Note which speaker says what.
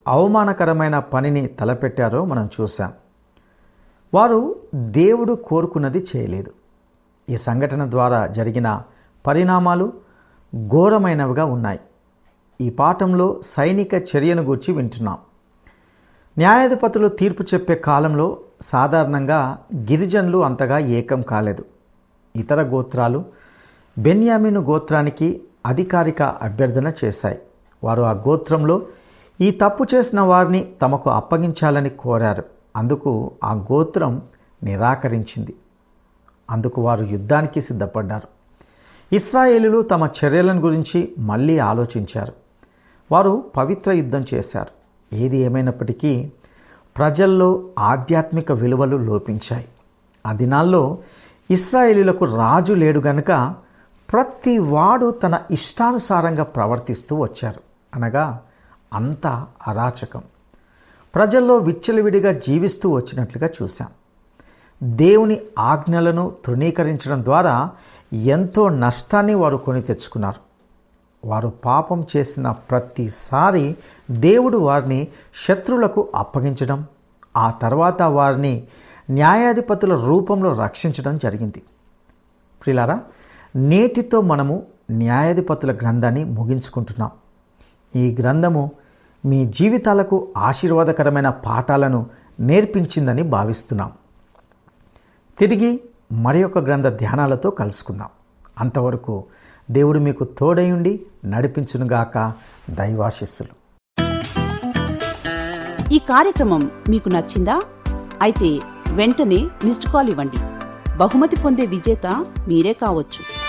Speaker 1: అవమానకరమైన పనిని తలపెట్టారో మనం చూసాం వారు దేవుడు కోరుకున్నది చేయలేదు ఈ సంఘటన ద్వారా జరిగిన పరిణామాలు ఘోరమైనవిగా ఉన్నాయి ఈ పాఠంలో సైనిక చర్యను గూర్చి వింటున్నాం న్యాయాధిపతులు తీర్పు చెప్పే కాలంలో సాధారణంగా గిరిజనులు అంతగా ఏకం కాలేదు ఇతర గోత్రాలు బెన్యామిను గోత్రానికి అధికారిక అభ్యర్థన చేశాయి వారు ఆ గోత్రంలో ఈ తప్పు చేసిన వారిని తమకు అప్పగించాలని కోరారు అందుకు ఆ గోత్రం నిరాకరించింది అందుకు వారు యుద్ధానికి సిద్ధపడ్డారు ఇస్రాయేలులు తమ చర్యలను గురించి మళ్ళీ ఆలోచించారు వారు పవిత్ర యుద్ధం చేశారు ఏది ఏమైనప్పటికీ ప్రజల్లో ఆధ్యాత్మిక విలువలు లోపించాయి ఆ దినాల్లో ఇస్రాయేలీలకు రాజు లేడు గనుక ప్రతి వాడు తన ఇష్టానుసారంగా ప్రవర్తిస్తూ వచ్చారు అనగా అంతా అరాచకం ప్రజల్లో విచ్చలవిడిగా జీవిస్తూ వచ్చినట్లుగా చూశాం దేవుని ఆజ్ఞలను తృణీకరించడం ద్వారా ఎంతో నష్టాన్ని వారు కొని తెచ్చుకున్నారు వారు పాపం చేసిన ప్రతిసారి దేవుడు వారిని శత్రులకు అప్పగించడం ఆ తర్వాత వారిని న్యాయాధిపతుల రూపంలో రక్షించడం జరిగింది ప్రిలారా నేటితో మనము న్యాయాధిపతుల గ్రంథాన్ని ముగించుకుంటున్నాం ఈ గ్రంథము మీ జీవితాలకు ఆశీర్వాదకరమైన పాఠాలను నేర్పించిందని భావిస్తున్నాం తిరిగి మరి ఒక గ్రంథ ధ్యానాలతో కలుసుకుందాం అంతవరకు దేవుడు మీకు తోడయుండి నడిపించునుగాక దైవాశిస్సులు
Speaker 2: ఈ కార్యక్రమం మీకు నచ్చిందా అయితే వెంటనే మిస్డ్ కాల్ ఇవ్వండి బహుమతి పొందే విజేత మీరే కావచ్చు